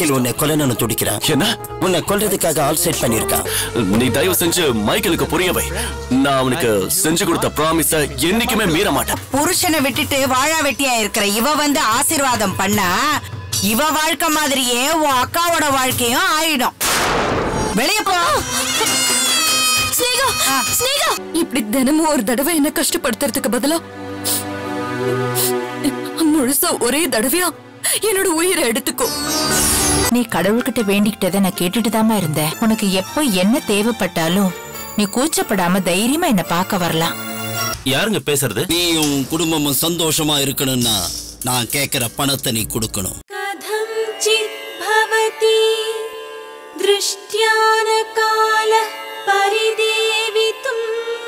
Michael உன்னை கொல்லணும்னு துடிக்கிறான் என்ன உன்னை கொல்றதுக்காக ஆல் செட் பண்ணிருக்கான் நீ தயவு செஞ்சு மைக்கேலுக்கு புரிய வை நான் அவனுக்கு செஞ்சு கொடுத்த ப்ராமிஸ என்னைக்குமே மீற மாட்டேன் புருஷனை விட்டுட்டு வாழா வெட்டியா இருக்கிற இவ வந்து ஆசீர்வாதம் பண்ணா இவ வாழ்க்கை மாதிரியே உன் அக்காவோட வாழ்க்கையும் ஆயிடும் வெளிய போ ஸ்னேகா ஸ்னேகா இப்படி தினமும் ஒரு தடவை என்ன கஷ்டப்படுத்துறதுக்கு பதிலா முழுசா ஒரே தடவையா என்னோட உயிரை எடுத்துக்கோ நீ கடவுள்கிட்ட வேண்டிக்கிட்டதை நான் கேட்டுட்டு இருந்தேன் உனக்கு எப்போ என்ன தேவைப்பட்டாலும் நீ கூச்சப்படாம தைரியமா என்ன பார்க்க வரலாம் யாருங்க பேசுறது நீயும் குடும்பமும் சந்தோஷமா இருக்கணும்னா நான் கேக்குற பணத்தை நீ கொடுக்கணும் कथञ्चित् भवति दृष्ट्यानकालः परिदेवितुम्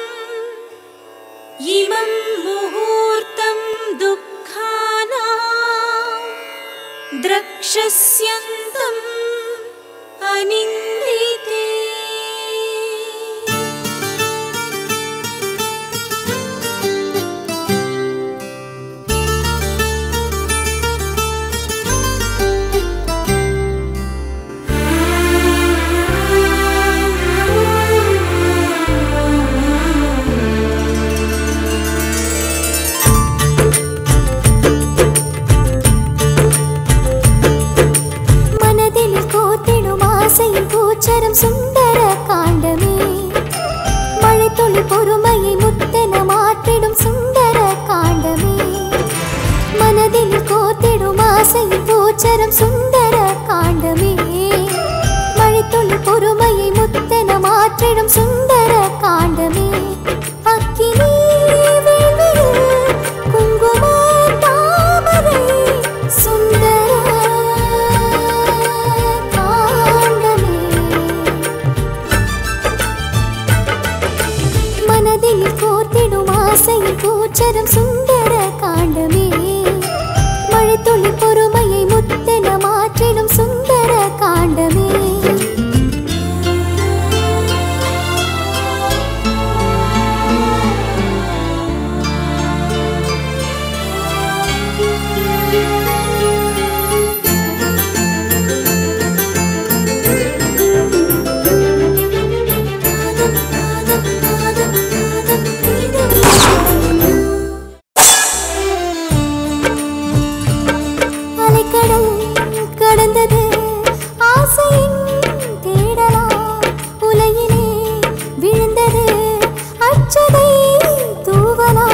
इमं मुहूर्तं दुःखाना द्रक्षस्यन्तम् अनिन्दिते மனதில் கோத்திடும் ஆசையின் பூச்சரம் சுந்தர காண்டமே மழை துளி பொறுமையை முத்தென மாற்றிடும் சுந்தர காண்டமே மனதில் கோத்திடும் ஆசையின் பூச்சரம் சுந்தர காண்டமே மழை துளி பொறுமையை முத்தென மாற்றிடும் சுந்தர காண்டமே அக்கினி வேள்வியில் குங்கும தாமரை சுந்தர காண்டமே மனதில் கோர்த்திடும் ஆசையின் கூச்சரம் சுந்தர காண்டமே மழை துளி பொறுமையை முத்தென மாற்றிடும் சுந்தர காண்டமே அலைக்கடல் கடந்தது ஆசையின் தேடலா உலகிலே விழுந்தது அச்சதை தூவலா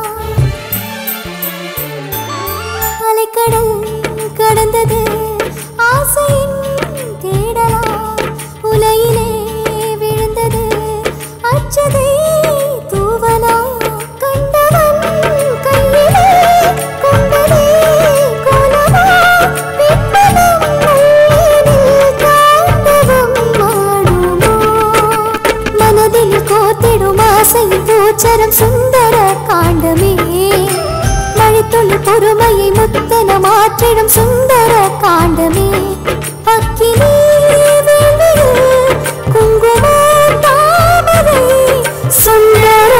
அலைக்கடல் கடந்தது ஆசையின் தேடலா உலகிலே விழுந்தது அச்சதை தூவலா கண்டவன் கையிலே கொண்டதே கோலமா பின்பலம் உள்ளினில் காந்தவம் ஆடுமோ மனதில் கோத்திடும் ஆசையின் பூச்சரம் சுந்தர காண்டமே மழைத்துளி பொறுமையை முத்தன மாற்றிடும் சுந்தர காண்டமே அக்கினி வேள்வியில் குங்கும தாமரை சுந்தர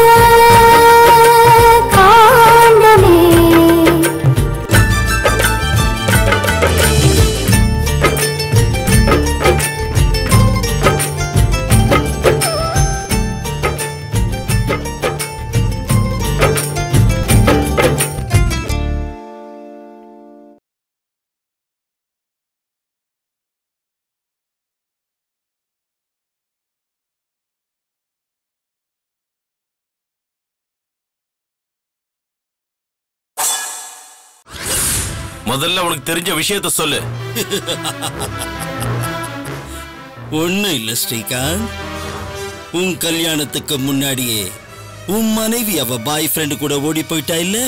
காண்டமே முதல்ல உனக்கு தெரிஞ்ச விஷயத்த சொல்லு ஒண்ணு இல்ல ஸ்ரீகாந்த் உன் கல்யாணத்துக்கு முன்னாடியே உன் மனைவி அவ பாய் ஃப்ரெண்டு கூட ஓடி போயிட்டா இல்ல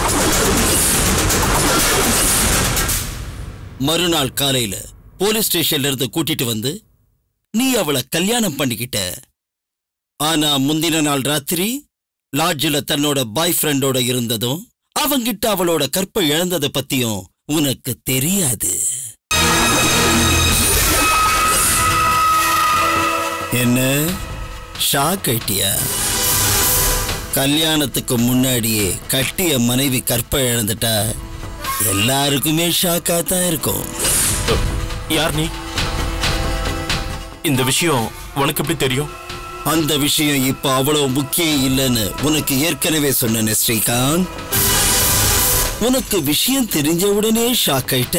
மறுநாள் காலையில போலீஸ் ஸ்டேஷன்ல இருந்து கூட்டிட்டு வந்து நீ அவளை கல்யாணம் பண்ணிக்கிட்ட ஆனா முந்தின நாள் ராத்திரி லாட்ஜில் தன்னோட பாய் ஃப்ரெண்டோட இருந்ததும் அவங்கிட்ட அவளோட கற்பை இழந்ததை பத்தியும் உனக்கு தெரியாது என்ன ஷாக் ஆயிட்டியா கல்யாணத்துக்கு முன்னாடியே கட்டிய மனைவி கற்பை இழந்துட்டா எல்லாருக்குமே ஷாக்கா தான் இருக்கும் யார் நீ இந்த விஷயம் உனக்கு எப்படி தெரியும் அந்த விஷயம் இப்ப அவ்வளவு முக்கியம் இல்லைன்னு உனக்கு ஏற்கனவே சொன்னேன் ஸ்ரீகாந்த் உனக்கு விஷயம் தெரிஞ்ச உடனே ஷாக் ஆயிட்ட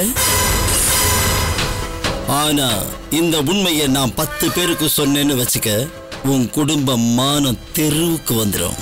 ஆனா இந்த உண்மையை நான் பத்து பேருக்கு சொன்னேன்னு வச்சுக்க உன் குடும்பம் மானம் தெருவுக்கு வந்துடும்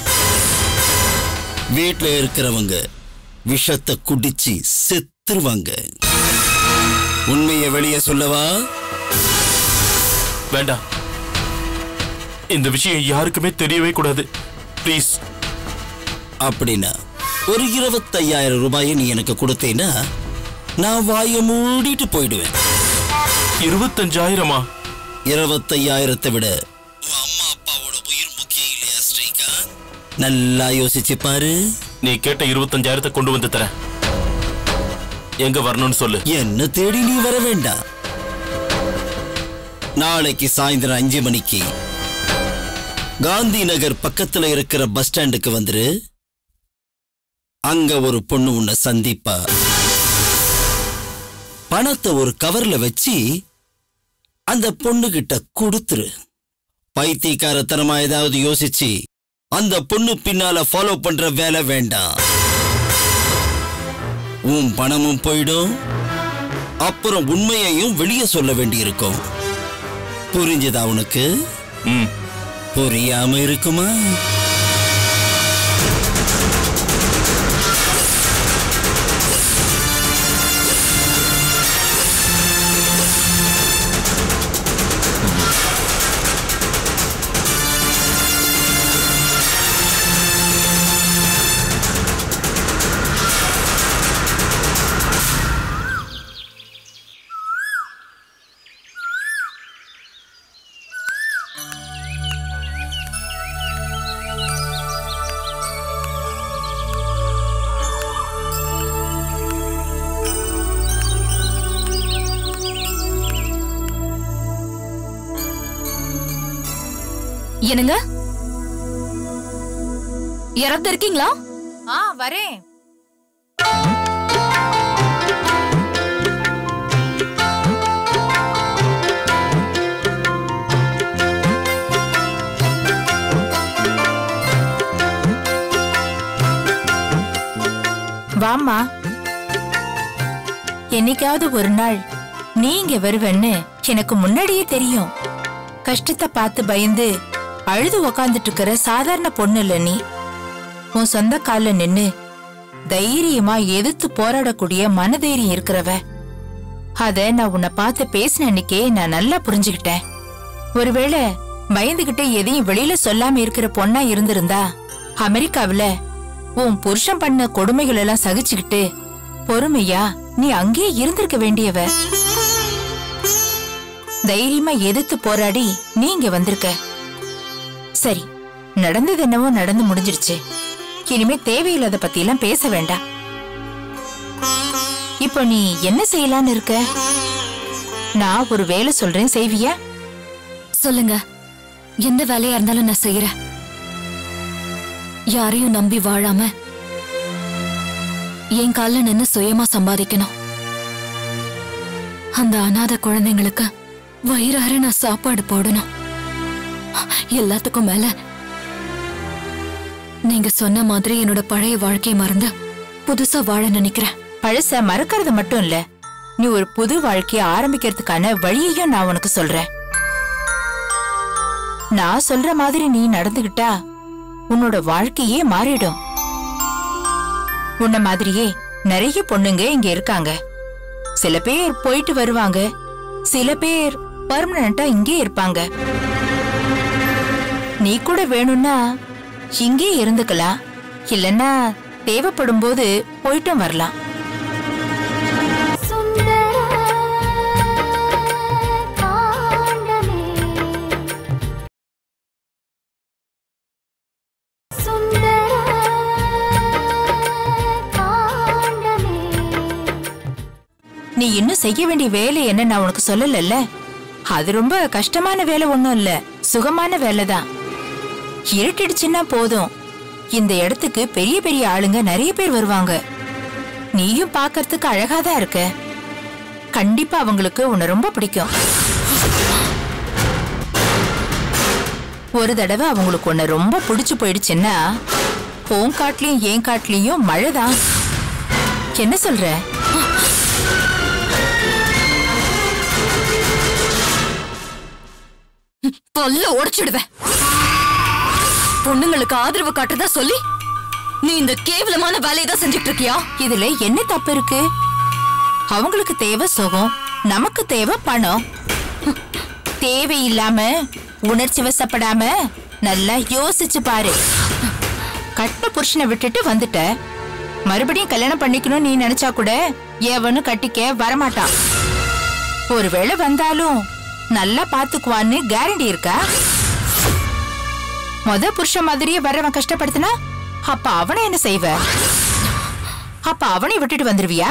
வீட்ல இருக்கிறவங்க விஷத்தை குடிச்சு செத்துருவாங்க உண்மையை வெளியே சொல்லவா வேண்டாம் இந்த விஷயம் யாருக்குமே தெரியவே கூடாது ப்ளீஸ் அப்படின்னா ஒரு இருபத்தையாயிரம் ரூபாயை நீ எனக்கு கொடுத்தேன்னா நான் வாயை மூடிட்டு போயிடுவேன் இருபத்தஞ்சாயிரமா இருபத்தையாயிரத்தை விட உன் அம்மா அப்பாவோட உயிர் முக்கியம் இல்லையா ஸ்ரீகாந்த் நல்லா யோசிச்சு பாரு நீ கேட்ட இருபத்தஞ்சாயிரத்தை கொண்டு வந்து தரேன் எங்க வரணும்னு சொல்லு என்ன தேடி நீ வர வேண்டாம் நாளைக்கு சாயந்தரம் அஞ்சு மணிக்கு காந்தி நகர் பக்கத்துல இருக்கிற பஸ் ஸ்டாண்டுக்கு வந்துரு அங்க ஒரு பொண்ணு உன்னை சந்திப்பா பணத்தை ஒரு கவர்ல வச்சு அந்த பொண்ணு கிட்ட கொடுத்துரு பைத்தியக்காரத்தனமா ஏதாவது யோசிச்சு அந்த பொண்ணு பின்னால ஃபாலோ பண்ற வேலை வேண்டாம் உன் பணமும் போயிடும் அப்புறம் உண்மையையும் வெளியே சொல்ல வேண்டியிருக்கும் புரிஞ்சுதா உனக்கு ம் புரியாம இருக்குமா என்னங்க யாராவது இருக்கீங்களா ஆ வரேன் வாம்மா என்னைக்காவது ஒரு நாள் நீ இங்க வருவன்னு எனக்கு முன்னாடியே தெரியும் கஷ்டத்தை பார்த்து பயந்து அழுது உக்காந்துட்டு இருக்கிற சாதாரண பொண்ணு இல்ல நீ உன் சொந்த கால்ல நின்னு தைரியமா எதிர்த்து போராடக்கூடிய மனதைரியம் இருக்கிறவ அத நான் உன்னை பார்த்து பேசின அன்னைக்கே நான் நல்லா புரிஞ்சுக்கிட்டேன் ஒருவேளை பயந்துகிட்டு எதையும் வெளியில சொல்லாம இருக்கிற பொண்ணா இருந்திருந்தா அமெரிக்காவுல உன் புருஷன் பண்ண கொடுமைகள் எல்லாம் சகிச்சுக்கிட்டு பொறுமையா நீ அங்கேயே இருந்திருக்க வேண்டியவ தைரியமா எதிர்த்து போராடி நீ இங்க வந்திருக்க சரி நடந்தது என்னவோ நடந்து முடிஞ்சிருச்சு இனிமே தேவையில்லாத பத்தி எல்லாம் பேச வேண்டாம் இப்போ நீ என்ன செய்யலான்னு இருக்க நான் ஒரு வேலை சொல்றேன் செய்வியா சொல்லுங்க எந்த வேலையா இருந்தாலும் நான் செய்யறேன் யாரையும் நம்பி வாழாம என் கால்ல நின்னு சுயமா சம்பாதிக்கணும் அந்த அனாதை குழந்தைங்களுக்கு வயிறார நான் சாப்பாடு போடணும் எல்லாத்துக்கும் மேல நீங்க சொன்ன மாதிரி என்னோட பழைய வாழ்க்கையை மறந்து புதுசா வாழ நினைக்கிறேன் பழச மறக்கிறது மட்டும் இல்ல நீ ஒரு புது வாழ்க்கைய ஆரம்பிக்கிறதுக்கான வழியையும் நான் உனக்கு சொல்றேன் நான் சொல்ற மாதிரி நீ நடந்துகிட்டா உன்னோட வாழ்க்கையே மாறிடும் உன்ன மாதிரியே நிறைய பொண்ணுங்க இங்க இருக்காங்க சில பேர் போயிட்டு வருவாங்க சில பேர் பர்மனண்டா இங்கே இருப்பாங்க நீ கூட வேணும்னா இங்கே இருந்துக்கலாம் இல்லைன்னா தேவைப்படும் போது போயிட்டும் வரலாம் சுந்தர காண்டமே சுந்தர காண்டமே நீ இன்னும் செய்ய வேண்டிய வேலை என்ன நான் உனக்கு சொல்லலல்ல அது ரொம்ப கஷ்டமான வேலை ஒண்ணும் இல்ல சுகமான வேலை தான் இருட்டிடுச்சுன்னா போதும் இந்த இடத்துக்கு பெரிய பெரிய ஆளுங்க நிறைய பேர் வருவாங்க நீயும் பார்க்கறதுக்கு அழகா தான் இருக்க கண்டிப்பா அவங்களுக்கு உன்னை ரொம்ப பிடிக்கும் ஒரு தடவை அவங்களுக்கு உன்னை ரொம்ப பிடிச்சு போயிடுச்சுன்னா உன் காட்டுலயும் என் காட்டுலயும் மழைதான் என்ன சொல்ற பல்ல உடைச்சிடுவேன் பொண்ணுங்களுக்கு ஆதரவு காட்டுறதா சொல்லி நீ இந்த கேவலமான வேலையை தான் செஞ்சுட்டு இருக்கியா இதுல என்ன தப்பு இருக்கு அவங்களுக்கு தேவை சுகம் நமக்கு தேவை பணம் தேவையில்லாம உணர்ச்சி வசப்படாம நல்லா யோசிச்சு பாரு கட்ட புருஷனை விட்டுட்டு வந்துட்ட மறுபடியும் கல்யாணம் பண்ணிக்கணும் நீ நினைச்சா கூட எவனும் கட்டிக்க வரமாட்டான் ஒருவேளை வந்தாலும் நல்லா பாத்துக்குவான்னு கேரண்டி இருக்கா முத புருஷன் மாதிரியே வரவன் கஷ்டப்படுத்தினா அப்ப அவனை என்ன செய்வ அப்ப அவனை விட்டுட்டு வந்துருவியா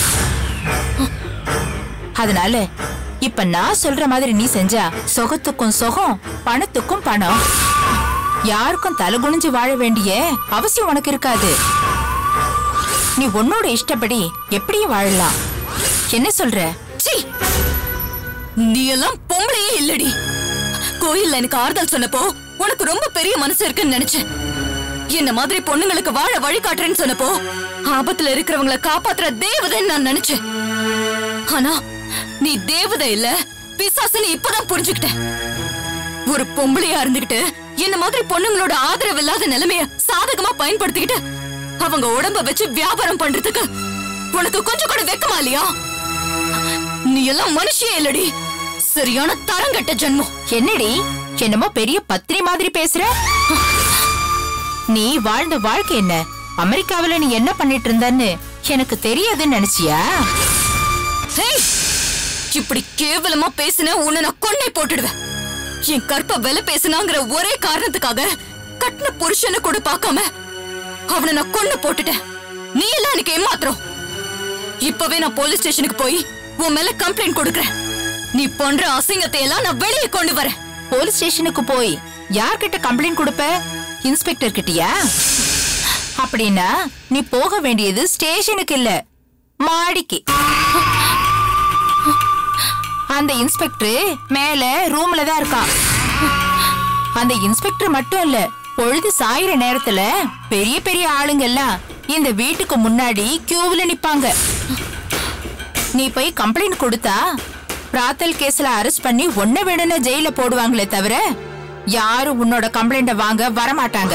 அதனால இப்ப நான் சொல்ற மாதிரி நீ செஞ்சா சொகத்துக்கும் சொகம் பணத்துக்கும் பணம் யாருக்கும் தலை குனிஞ்சு வாழ வேண்டிய அவசியம் உனக்கு இருக்காது நீ உன்னோட இஷ்டப்படி எப்படியும் வாழலாம் என்ன சொல்ற சீ நீ எல்லாம் பொம்பளையே இல்லடி கோயில்ல எனக்கு ஆறுதல் சொன்னப்போ உனக்கு ரொம்ப பெரிய மனசு இருக்குன்னு நினைச்சேன் என்ன மாதிரி பொண்ணுங்களுக்கு வாழ வழி காட்டுறேன்னு சொன்னப்போ ஆபத்துல இருக்கிறவங்கள காப்பாத்துற தேவதைன்னு நான் நினைச்சேன் ஆனா நீ தேவதை இல்ல பிசாசுன்னு இப்பதான் புரிஞ்சுக்கிட்டேன் ஒரு பொம்பளையா இருந்துகிட்டு என்ன மாதிரி பொண்ணுங்களோட ஆதரவு இல்லாத நிலைமைய சாதகமா பயன்படுத்திக்கிட்டு அவங்க உடம்ப வச்சு வியாபாரம் பண்றதுக்கு உனக்கு கொஞ்சம் கூட வெக்கமா இல்லையா நீ எல்லாம் மனுஷியே இல்லடி சரியான தரங்கட்ட ஜென்மம் என்னடி என்னமோ பெரிய பத்திரி மாதிரி பேசுற நீ வாழ்ந்த வாழ்க்கை என்ன அமெரிக்காவுல நீ என்ன பண்ணிட்டு இருந்தன்னு எனக்கு தெரியாதுன்னு நினைச்சியா ஹேய்! இப்படி கேவலமா பேசின உன்னை நான் கொன்னே போட்டுடுவேன் என் கற்ப விலை பேசினாங்கிற ஒரே காரணத்துக்காக கட்டின புருஷனை கூட பார்க்காம அவனை நான் கொன்னு போட்டுட்டேன் நீ எல்லாம் எனக்கு ஏமாத்திரம் இப்பவே நான் போலீஸ் ஸ்டேஷனுக்கு போய் உன் மேல கம்ப்ளைண்ட் கொடுக்கறேன் நீ பண்ற அசிங்கத்தை எல்லாம் நான் வெளியே கொண்டு வரேன் போலீஸ் ஸ்டேஷனுக்கு போய் யார்கிட்ட கம்ப்ளைண்ட் கொடுப்ப இன்ஸ்பெக்டர் கிட்டயா அப்படின்னா நீ போக வேண்டியது ஸ்டேஷனுக்கு இல்ல மாடிக்கு அந்த இன்ஸ்பெக்டர் மேல ரூம்ல தான் இருக்கான் அந்த இன்ஸ்பெக்டர் மட்டும் இல்ல பொழுது சாயிற நேரத்துல பெரிய பெரிய ஆளுங்க எல்லாம் இந்த வீட்டுக்கு முன்னாடி கியூவில் நிப்பாங்க நீ போய் கம்ப்ளைண்ட் கொடுத்தா பிராத்தல் கேஸ்ல அரெஸ்ட் பண்ணி ஒன்ன வேணும்னு ஜெயில போடுவாங்களே தவிர யாரும் உன்னோட கம்ப்ளைண்ட வாங்க வரமாட்டாங்க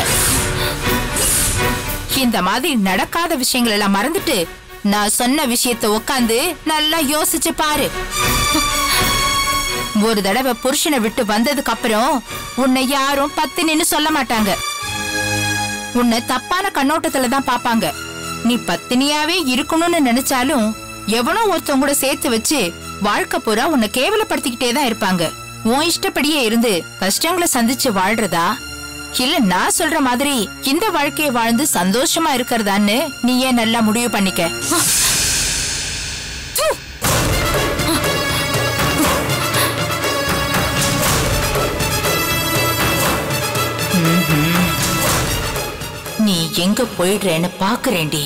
இந்த மாதிரி நடக்காத விஷயங்கள் எல்லாம் மறந்துட்டு நான் சொன்ன விஷயத்தை உட்காந்து நல்லா யோசிச்சு பாரு ஒரு தடவை புருஷனை விட்டு வந்ததுக்கு அப்புறம் உன்னை யாரும் பத்தினின்னு சொல்ல மாட்டாங்க உன்னை தப்பான கண்ணோட்டத்துல தான் பாப்பாங்க நீ பத்தினியாவே இருக்கணும்னு நினைச்சாலும் எவனோ ஒருத்தவங்க கூட சேர்த்து வச்சு வாழ்க்கை பூரா உன்னை கேவலப்படுத்திக்கிட்டே தான் இருப்பாங்க உன் இஷ்டப்படியே இருந்து கஷ்டங்களை சந்திச்சு வாழ்றதா இல்ல நான் சொல்ற மாதிரி இந்த வாழ்க்கையை வாழ்ந்து சந்தோஷமா இருக்கிறதான்னு நீ ஏன் நல்லா முடிவு பண்ணிக்க ம்ஹும். நீ எங்க போயிடுறேன்னு பாக்குறேன்டி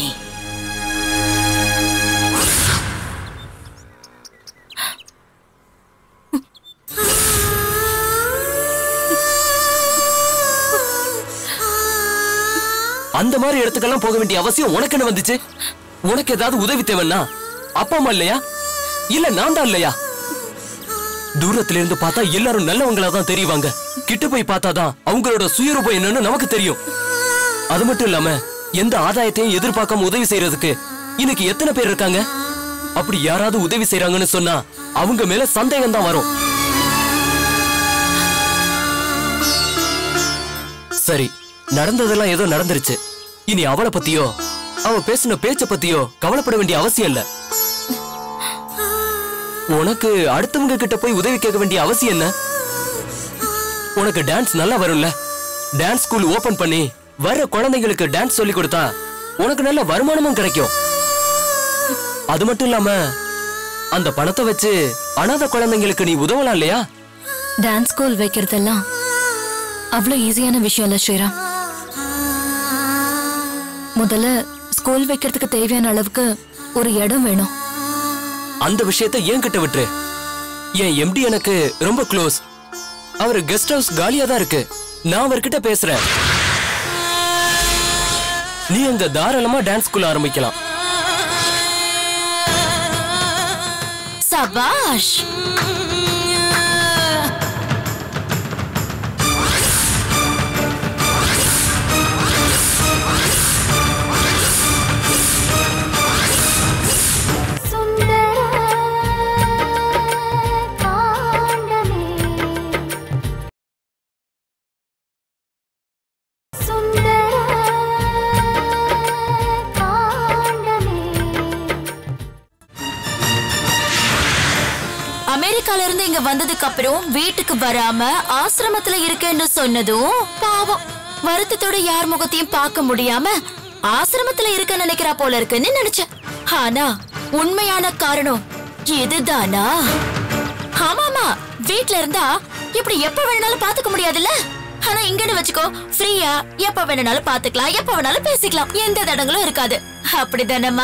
அந்த மாதிரி இடத்துக்கெல்லாம் போக வேண்டிய அவசியம் உனக்கு என்ன வந்துச்சு உனக்கு ஏதாவது உதவி தேவைன்னா அப்பா அம்மா இல்லையா இல்ல நான் தான் இல்லையா தூரத்துல இருந்து பார்த்தா எல்லாரும் நல்லவங்களா தான் தெரியுவாங்க கிட்ட போய் பார்த்தாதான் அவங்களோட சுயரூபம் என்னன்னு நமக்கு தெரியும் அது மட்டும் இல்லாம எந்த ஆதாயத்தையும் எதிர்பார்க்காம உதவி செய்யறதுக்கு இன்னைக்கு எத்தனை பேர் இருக்காங்க அப்படி யாராவது உதவி செய்றாங்கன்னு சொன்னா அவங்க மேல சந்தேகம் தான் வரும் சரி நடந்ததெல்லாம் ஏதோ நடந்துருச்சு இனி அவளை பத்தியோ அவ பேசின பேச்ச பத்தியோ கவலைப்பட வேண்டிய அவசியம் இல்ல உனக்கு அடுத்தவங்க கிட்ட போய் உதவி கேட்க வேண்டிய அவசியம் என்ன உனக்கு டான்ஸ் நல்லா வரும்ல டான்ஸ் ஸ்கூல் ஓபன் பண்ணி வர்ற குழந்தைங்களுக்கு டான்ஸ் சொல்லி கொடுத்தா உனக்கு நல்ல வருமானமும் கிடைக்கும் அது மட்டும் இல்லாம அந்த பணத்தை வச்சு அனாதை குழந்தைங்களுக்கு நீ உதவலாம் இல்லையா டான்ஸ் ஸ்கூல் வைக்கிறதெல்லாம் அவ்வளோ ஈஸியான விஷயம் இல்ல ஸ்ரீராம் முதல்ல ஸ்கூல் வைக்கிறதுக்கு தேவையான அளவுக்கு ஒரு இடம் வேணும் அந்த விஷயத்தை என்கிட்ட விட்டுரு என் எம்டி எனக்கு ரொம்ப க்ளோஸ் அவர் கெஸ்ட் ஹவுஸ் காலியா தான் இருக்கு நான் அவர்கிட்ட பேசுறேன் நீ அங்க தாராளமா டான்ஸ் ஸ்கூல் ஆரம்பிக்கலாம் சபாஷ் சுந்தர காண்டமே சுந்தர காண்டமே அமெரிக்கால இருந்து இங்க வந்ததுக்கு அப்புறம் வீட்டுக்கு வராம ஆசிரமத்துல இருக்கேன்னு சொன்னதும் பாவம் வருத்தத்தோட யார் முகத்தையும் பார்க்க முடியாம ஆசிரமத்துல இருக்க நினைக்கிறா போல இருக்குன்னு நினைச்சேன் ஆனா உண்மையான காரணம் இதுதானா ஆமாமா வீட்ல இருந்தா இப்படி எப்ப வேணாலும் பாத்துக்க முடியாதுல்ல ஆனா இங்கன்னு வச்சுக்கோ ஃப்ரீயா எப்ப வேணாலும் பாத்துக்கலாம் எப்ப வேணாலும் பேசிக்கலாம் எந்த தடங்களும் இருக்காது அப்படிதானம்மா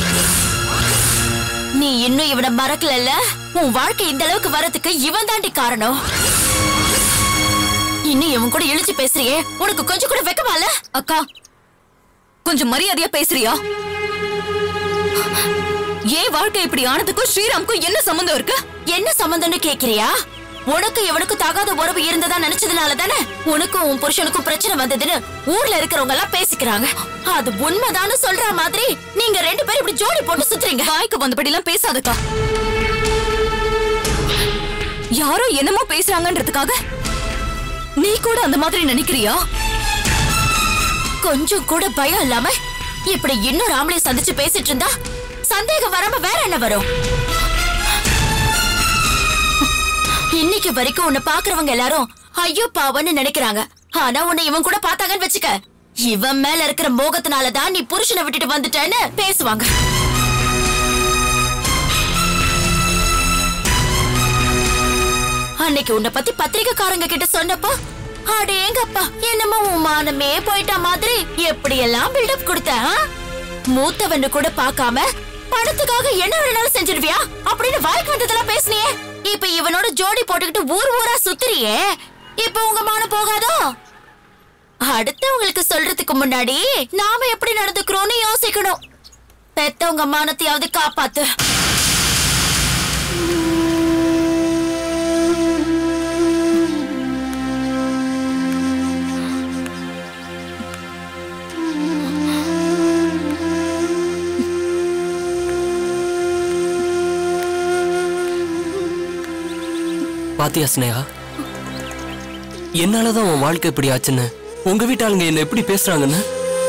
நீ இன்னும் இவனை மறக்கலல்ல உன் வாழ்க்கை இந்த அளவுக்கு வரதுக்கு இவன் தாண்டி காரணம் இன்னும் இவன் கூட இழுச்சு பேசுறியே உனக்கு கொஞ்சம் கூட வெக்கமால அக்கா கொஞ்சம் மரியாதையா பேசுறியா ஏன் வாழ்க்கை இப்படி ஆனதுக்கும் ஸ்ரீராமுக்கும் என்ன சம்பந்தம் இருக்கு என்ன சம்பந்தம்னு கேக்குறியா உனக்கு இவனுக்கு தகாத உறவு இருந்ததா நினைச்சதுனால தானே உனக்கும் உன் புருஷனுக்கும் பிரச்சனை வந்ததுன்னு ஊர்ல இருக்கிறவங்க எல்லாம் பேசிக்கிறாங்க அது உண்மைதான்னு சொல்ற மாதிரி நீங்க ரெண்டு பேரும் இப்படி ஜோடி போட்டு சுத்துறீங்க வாய்க்கு வந்தபடி எல்லாம் பேசாதக்கா யாரோ என்னமோ பேசுறாங்கன்றதுக்காக நீ கூட அந்த மாதிரி நினைக்கிறியா கொஞ்சம் கூட பயம் இல்லாம இப்படி இன்னொரு ஆம்பளை சந்திச்சு பேசிட்டு இருந்தா சந்தேகம் வராம வேற என்ன வரும் இன்னைக்கு வரைக்கும் உன்னை பாக்குறவங்க எல்லாரும் ஐயோ பாவன்னு நினைக்கிறாங்க ஆனா உன்னை இவன் கூட பார்த்தாங்கன்னு வச்சுக்க இவன் மேல இருக்கிற மோகத்தினால தான் நீ புருஷனை விட்டுட்டு வந்துட்டேன்னு பேசுவாங்க அன்னைக்கு உன்னை பத்தி பத்திரிக்கைக்காரங்க கிட்ட சொன்னப்போ அடேங்கப்பா என்னமோ உன் மானமே போயிட்ட மாதிரி எப்படி எல்லாம் பில்டப் கொடுத்த ஆ? மூத்தவன்னு கூட பார்க்காம பணத்துக்காக என்ன வேணாலும் செஞ்சிருவியா அப்படின்னு வாய்க்கு வந்ததெல்லாம் பேசுனியே இப்ப இவனோட ஜோடி போட்டுக்கிட்டு ஊர் ஊரா சுத்துறியே இப்ப உங்க மானம் போகாதோ அடுத்தவங்களுக்கு சொல்றதுக்கு முன்னாடி நாம எப்படி நடந்துக்கிறோம்னு யோசிக்கணும் பெத்தவங்க மானத்தையாவது காப்பாத்து பாத்தியா ஸ்னேகா என்னாலதான் உன் வாழ்க்கை இப்படி ஆச்சுன்னு உங்க வீட்டாளுங்க என்ன எப்படி பேசுறாங்கன்னு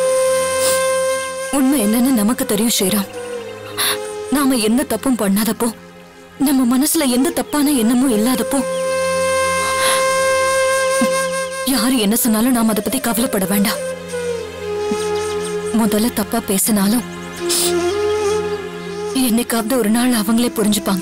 உண்மை என்னன்னு நமக்கு தெரியும் ஸ்ரீராம் நாம எந்த தப்பும் பண்ணாதப்போ நம்ம மனசுல எந்த தப்பான எண்ணமும் இல்லாதப்போ யாரு என்ன சொன்னாலும் நாம அதை பத்தி கவலைப்பட வேண்டாம் முதல்ல தப்பா பேசினாலும் என்னைக்காவது ஒரு நாள் அவங்களே புரிஞ்சுப்பாங்க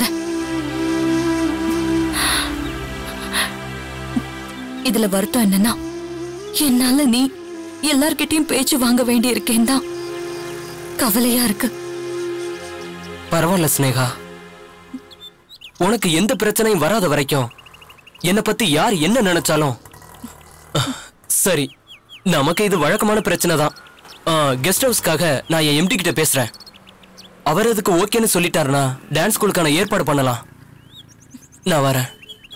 இதுல வருத்தம் என்னன்னா என்னால நீ எல்லார்கிட்டயும் பேச்சு வாங்க வேண்டி இருக்கேன் தான் கவலையா இருக்கு பரவாயில்ல ஸ்னேகா உனக்கு எந்த பிரச்சனையும் வராத வரைக்கும் என்னை பத்தி யார் என்ன நினைச்சாலும் அஹ், சரி நமக்கு இது வழக்கமான பிரச்சனை தான் கெஸ்ட் ஹவுஸ்க்காக நான் என் எம்டி கிட்ட பேசுறேன் அவர் அதுக்கு ஓகேன்னு சொல்லிட்டாருன்னா டான்ஸ் ஸ்கூலுக்கான ஏற்பாடு பண்ணலாம் நான் வரேன்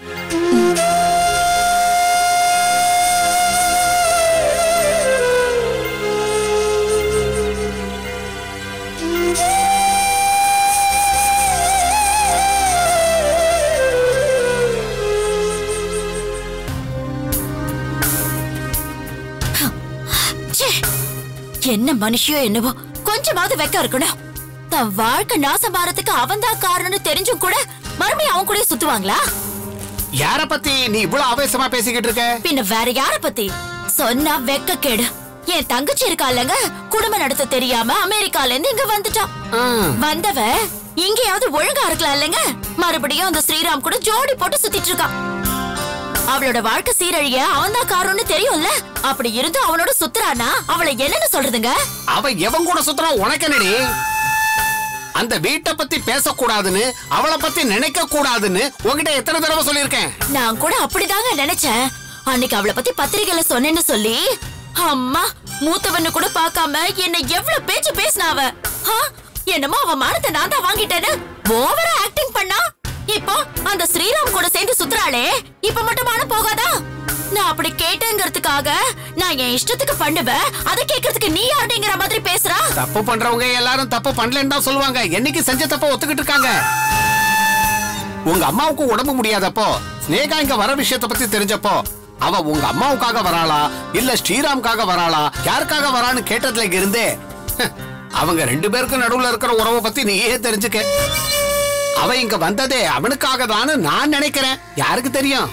ச்சே! என்ன மனுஷியோ என்னவோ கொஞ்சமாவது வெக்கம் இருக்கணும் தன் வாழ்க்கை நாசம் பாரத்துக்கு அவன் தான் காரணம்னு தெரிஞ்சும் கூட மறுபடியும் அவன் கூட சுத்துவாங்களா யார பத்தி நீ இவ்வளவு ஆவேசமா பேசிக்கிட்டு இருக்க பின்ன வேற யார பத்தி சொன்னா வெக்க கேடு என் தங்கச்சி இருக்காலங்க குடும்பம் நடத்த தெரியாம அமெரிக்கால இருந்து இங்க வந்துட்டான் வந்தவ இங்கேயாவது ஒழுங்கா இருக்கலாம் இல்லைங்க மறுபடியும் அந்த ஸ்ரீராம் கூட ஜோடி போட்டு சுத்திட்டு இருக்கான் அவளோட வாழ்க்கை சீரழிய அவன் தான் காரணம்னு தெரியும்ல அப்படி இருந்தும் அவனோட சுத்துறானா அவளை என்னன்னு சொல்றதுங்க அவ எவன் கூட சுத்துறா உனக்கு என்னடி அந்த வீட்டை பத்தி பேசக்கூடாதுன்னு அவளை பத்தி நினைக்க கூடாதுன்னு உங்ககிட்ட எத்தனை தடவை சொல்லியிருக்கேன் நான் கூட அப்படிதாங்க நினைச்சேன் அன்னைக்கு அவளை பத்தி பத்திரிகையில சொன்னேன்னு சொல்லி அம்மா மூத்தவன்னு கூட பார்க்காம என்ன எவ்வளவு பேச்சு பேசினா அவ ஆ, என்னமோ அவ மானத்தை நான் தான் வாங்கிட்டேன்னு ஓவரா ஆக்டிங் பண்ணா இப்போ அந்த ஸ்ரீராம் கூட சேர்ந்து சுத்துறாளே இப்ப மட்டும் மானம் போகாதா நான் அப்படி கேட்டேங்கிறதுக்காக நான் என் இஷ்டத்துக்கு பண்ணுவேன் அதை கேட்கறதுக்கு நீ யாருங்கிற மாதிரி பேசுறா தப்பு பண்றவங்க எல்லாரும் தப்பு பண்ணலன்னு தான் சொல்லுவாங்க என்னைக்கு செஞ்ச தப்ப ஒத்துக்கிட்டு இருக்காங்க உங்க அம்மாவுக்கு உடம்பு முடியாதப்போ ஸ்னேகா இங்க வர விஷயத்த பத்தி தெரிஞ்சப்போ அவ உங்க அம்மாவுக்காக வராளா இல்ல ஸ்ரீராம்காக வராளா யாருக்காக வரான்னு கேட்டதுல இருந்தே ஹ், அவங்க ரெண்டு பேருக்கும் நடுவுல இருக்கிற உறவை பத்தி நீயே தெரிஞ்சுக்க அவ இங்க வந்ததே அவனுக்காக தான் நான் நினைக்கிறேன் யாருக்கு தெரியும்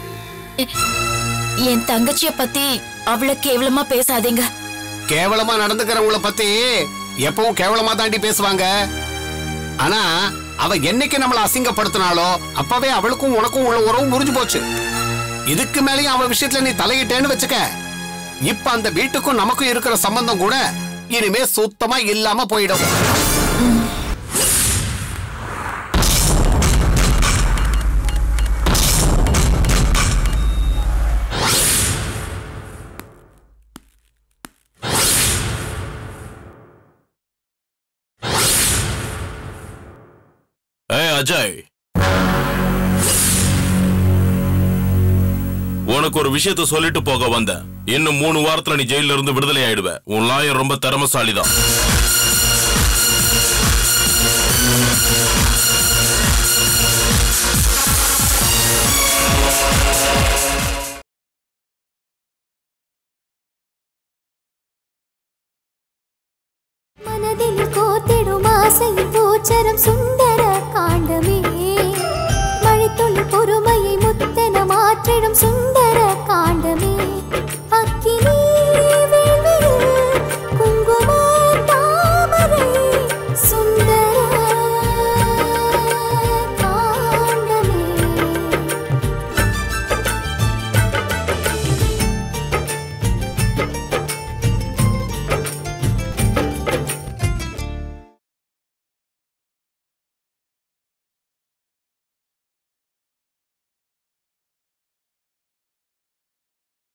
என் தங்கச்சிய பத்தி அவ்வளவு கேவலமா பேசாதீங்க கேவலமா நடந்துக்கிறவங்கள பத்தி எப்பவும் கேவலமா தாண்டி பேசுவாங்க ஆனா அவ என்னைக்கு நம்மள அசிங்கப்படுத்தினாலோ அப்பவே அவளுக்கும் உனக்கும் உள்ள உறவு முறிஞ்சு போச்சு இதுக்கு மேலயும் அவ விஷயத்துல நீ தலையிட்டேன்னு வச்சுக்க இப்ப அந்த வீட்டுக்கும் நமக்கும் இருக்கிற சம்பந்தம் கூட இனிமே சுத்தமா இல்லாம போயிடும் ஏய் அஜய் உனக்கு ஒரு விஷயத்த சொல்லிட்டு போக வந்தேன் இன்னும் மூணு வாரத்துல நீ ஜெயில இருந்து விடுதலை ஆயிடுவ உன் லாயர் ரொம்ப திறமசாலிதான் மனதில் கோத்திடும் ஆசை பூச்சரம் சுந்தர காண்டமே மழைத்துளி பொறுமையை முத்தென மாற்றிடும் சுந்தர காண்டமே